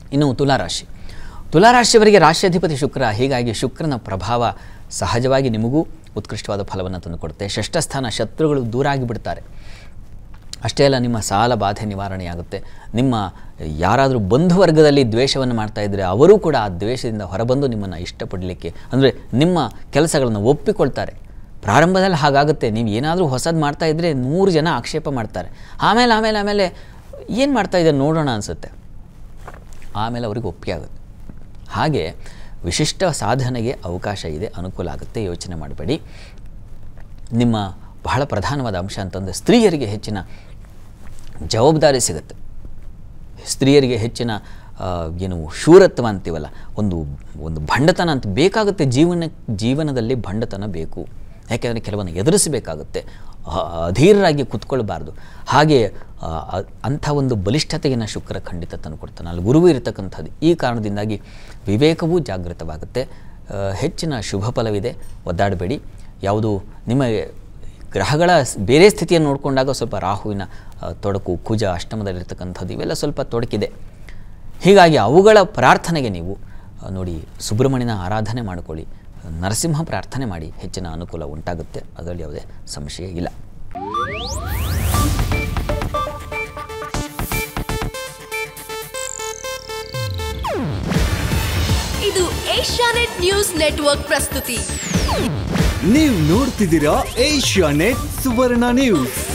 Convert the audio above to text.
ಇನ್ನು ತುಲಾರಾಶಿ ತುಲಾರಾಶಿಯವರಿಗೆ ರಾಶ್ಯಾಧಿಪತಿ ಶುಕ್ರ ಹೀಗಾಗಿ ಶುಕ್ರನ ಪ್ರಭಾವ ಸಹಜವಾಗಿ ನಿಮಗೂ ಉತ್ಕೃಷ್ಟವಾದ ಫಲವನ್ನು ತಂದುಕೊಡುತ್ತೆ ಷಷ್ಠಸ್ಥಾನ ಶತ್ರುಗಳು ದೂರ ಆಗಿಬಿಡ್ತಾರೆ ಅಷ್ಟೇ ಅಲ್ಲ ನಿಮ್ಮ ಸಾಲ ಬಾಧೆ ನಿವಾರಣೆಯಾಗುತ್ತೆ ನಿಮ್ಮ ಯಾರಾದರೂ ಬಂಧುವರ್ಗದಲ್ಲಿ ದ್ವೇಷವನ್ನು ಮಾಡ್ತಾ ಇದ್ದರೆ ಅವರೂ ಕೂಡ ಆ ದ್ವೇಷದಿಂದ ಹೊರಬಂದು ನಿಮ್ಮನ್ನು ಇಷ್ಟಪಡಲಿಕ್ಕೆ ಅಂದರೆ ನಿಮ್ಮ ಕೆಲಸಗಳನ್ನು ಒಪ್ಪಿಕೊಳ್ತಾರೆ ಪ್ರಾರಂಭದಲ್ಲಿ ಹಾಗಾಗುತ್ತೆ ನೀವು ಏನಾದರೂ ಹೊಸದು ಮಾಡ್ತಾ ಇದ್ದರೆ ನೂರು ಜನ ಆಕ್ಷೇಪ ಮಾಡ್ತಾರೆ ಆಮೇಲೆ ಆಮೇಲೆ ಆಮೇಲೆ ಏನು ಮಾಡ್ತಾ ಇದ್ದಾರೆ ನೋಡೋಣ ಅನಿಸುತ್ತೆ ಆಮೇಲೆ ಅವ್ರಿಗೆ ಒಪ್ಪಿಗೆ ಆಗುತ್ತೆ ಹಾಗೆ ವಿಶಿಷ್ಟ ಸಾಧನೆಗೆ ಅವಕಾಶ ಇದೆ ಅನುಕೂಲ ಆಗುತ್ತೆ ಯೋಚನೆ ಮಾಡಬೇಡಿ ನಿಮ್ಮ ಬಹಳ ಪ್ರಧಾನವಾದ ಅಂಶ ಅಂತಂದರೆ ಸ್ತ್ರೀಯರಿಗೆ ಹೆಚ್ಚಿನ ಜವಾಬ್ದಾರಿ ಸಿಗುತ್ತೆ ಸ್ತ್ರೀಯರಿಗೆ ಹೆಚ್ಚಿನ ಆ, ಏನು ಶೂರತ್ವ ಅಂತೀವಲ್ಲ ಒಂದು ಒಂದು ಭಂಡತನ ಅಂತ ಬೇಕಾಗುತ್ತೆ ಜೀವನ ಜೀವನದಲ್ಲಿ ಭಂಡತನ ಬೇಕು ಯಾಕೆಂದರೆ ಕೆಲವನ್ನು ಎದುರಿಸಬೇಕಾಗುತ್ತೆ ಆ- ಅಧೀರರಾಗಿ ಕುತ್ಕೊಳ್ಬಾರ್ದು ಹಾಗೆ ಆ, ಅ- ಅಂಥ ಒಂದು ಬಲಿಷ್ಠತೆಯನ್ನು ಶುಕ್ರ ಖಂಡಿತ ತಂದುಕೊಡ್ತಾನೆ ಅಲ್ಲಿ ಗುರುವು ಇರತಕ್ಕಂಥದ್ದು ಈ ಕಾರಣದಿಂದಾಗಿ ವಿವೇಕವೂ ಜಾಗೃತವಾಗುತ್ತೆ ಆ, ಹೆಚ್ಚಿನ ಶುಭ ಫಲವಿದೆ ಒದ್ದಾಡಬೇಡಿ ಯಾವುದು ನಿಮಗೆ ಗ್ರಹಗಳ ಸ್- ಬೇರೆ ಸ್ಥಿತಿಯನ್ನು ನೋಡಿಕೊಂಡಾಗ ಸ್ವಲ್ಪ ರಾಹುವಿನ ಆ, ತೊಡಕು ಕುಜ ಅಷ್ಟಮದಲ್ಲಿರ್ತಕ್ಕಂಥದ್ದು ಇವೆಲ್ಲ ಸ್ವಲ್ಪ ತೊಡಕಿದೆ ಹೀಗಾಗಿ ಅವುಗಳ ಪ್ರಾರ್ಥನೆಗೆ ನೀವು ಆ, ನೋಡಿ ಸುಬ್ರಹ್ಮಣ್ಯನ ಆರಾಧನೆ ಮಾಡಿಕೊಳ್ಳಿ ನರಸಿಂಹ ಪ್ರಾರ್ಥನೆ ಮಾಡಿ ಹೆಚ್ಚಿನ ಅನುಕೂಲ ಉಂಟಾಗುತ್ತೆ ಅದರಲ್ಲಿ ಯಾವುದೇ ಸಂಶಯ ಇಲ್ಲ ಇದು ಏಷ್ಯಾನೆಟ್ ನ್ಯೂಸ್ ನೆಟ್ವರ್ಕ್ ಪ್ರಸ್ತುತಿ ನೀವು ನೋಡ್ತಿದ್ದೀರಾ ಏಷ್ಯಾ ನೆಟ್ ಸುವರ್ಣ ನ್ಯೂಸ್